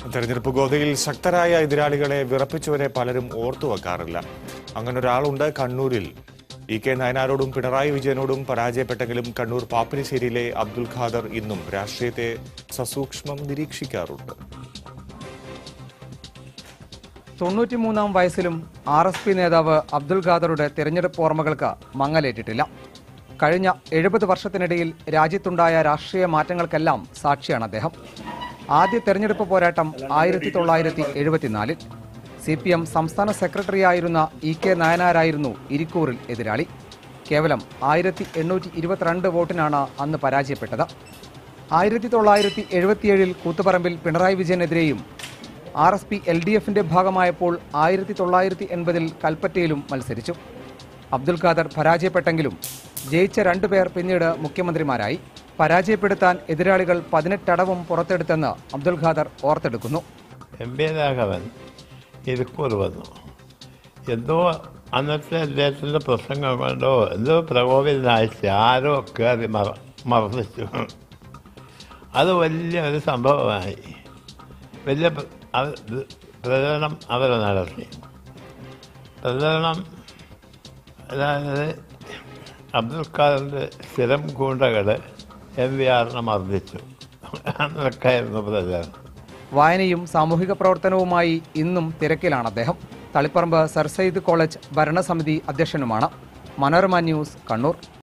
തെരഞ്ഞെടുപ്പ് ഗോതയിൽ ശക്തരായ എതിരാളികളെ വിറപ്പിച്ചവരെ പലരും ഓർത്തു വെക്കാറില്ല അങ്ങനൊരാളുണ്ട് കണ്ണൂരിൽ ഇ കെ നയനാരോടും പിണറായി വിജയനോടും പരാജയപ്പെട്ടെങ്കിലും കണ്ണൂർ പാപ്പിനിശ്ശേരിയിലെ അബ്ദുൽ ഖാദർ ഇന്നും രാഷ്ട്രീയത്തെ സസൂക്ഷ്മം നിരീക്ഷിക്കാറുണ്ട് തൊണ്ണൂറ്റിമൂന്നാം വയസ്സിലും ആർ എസ് പി നേതാവ് അബ്ദുൽ ഖാദറുടെ തെരഞ്ഞെടുപ്പ് ഓർമ്മകൾക്ക് മങ്ങലേറ്റിട്ടില്ല കഴിഞ്ഞ എഴുപത് വർഷത്തിനിടയിൽ രാജ്യത്തുണ്ടായ രാഷ്ട്രീയ മാറ്റങ്ങൾക്കെല്ലാം സാക്ഷിയാണ് അദ്ദേഹം ആദ്യ തെരഞ്ഞെടുപ്പ് പോരാട്ടം ആയിരത്തി തൊള്ളായിരത്തി എഴുപത്തിനാലിൽ സി പി എം സംസ്ഥാന സെക്രട്ടറിയായിരുന്ന ഇ കെ നായനാരായിരുന്നു ഇരിക്കൂറിൽ എതിരാളി കേവലം ആയിരത്തി എണ്ണൂറ്റി ഇരുപത്തിരണ്ട് വോട്ടിനാണ് അന്ന് പരാജയപ്പെട്ടത് ആയിരത്തി തൊള്ളായിരത്തി എഴുപത്തിയേഴിൽ കൂത്തുപറമ്പിൽ പിണറായി വിജയനെതിരെയും R S P L D എഫിന്റെ ഭാഗമായപ്പോൾ ആയിരത്തി തൊള്ളായിരത്തി എൺപതിൽ കൽപ്പറ്റയിലും മത്സരിച്ചു അബ്ദുൽ ഖാദർ പരാജയപ്പെട്ടെങ്കിലും ജയിച്ച രണ്ടുപേർ പിന്നീട് മുഖ്യമന്ത്രിമാരായി പരാജയപ്പെടുത്താൻ എതിരാളികൾ പതിനെട്ടടവും പുറത്തെടുത്തെന്ന് അബ്ദുൽ ഖാദർ ഓർത്തെടുക്കുന്നു എം പി രാഘവൻ ഇരിക്കൂർ വന്നു എന്തോ അന്നത്തെ അദ്ദേഹത്തിൻ്റെ പ്രസംഗം കൊണ്ടോ എന്തോ പ്രകോപിതനായിട്ട് ആരോ കയറി മറ മർദ്ദിച്ചു അത് വലിയ ഒരു സംഭവമായി വലിയ പ്ര- അവ- ഇത് പ്രചരണം അവർ നടത്തി പ്രചരണം അതായത് അബ്ദുൽ ഖാദറിൻ്റെ സ്ഥിരം ഗൂണ്ടകൾ എം വി ആറിനെ മർദ്ദിച്ചു അന്നൊക്കെയായിരുന്നു പ്രചരണം വായനയും സാമൂഹിക പ്രവർത്തനവുമായി ഇന്നും തിരക്കിലാണ് അദ്ദേഹം തളിപ്പറമ്പ് സർ സയ്യിദ് കോളേജ് ഭരണസമിതി അധ്യക്ഷനുമാണ് മനോരമ ന്യൂസ് കണ്ണൂർ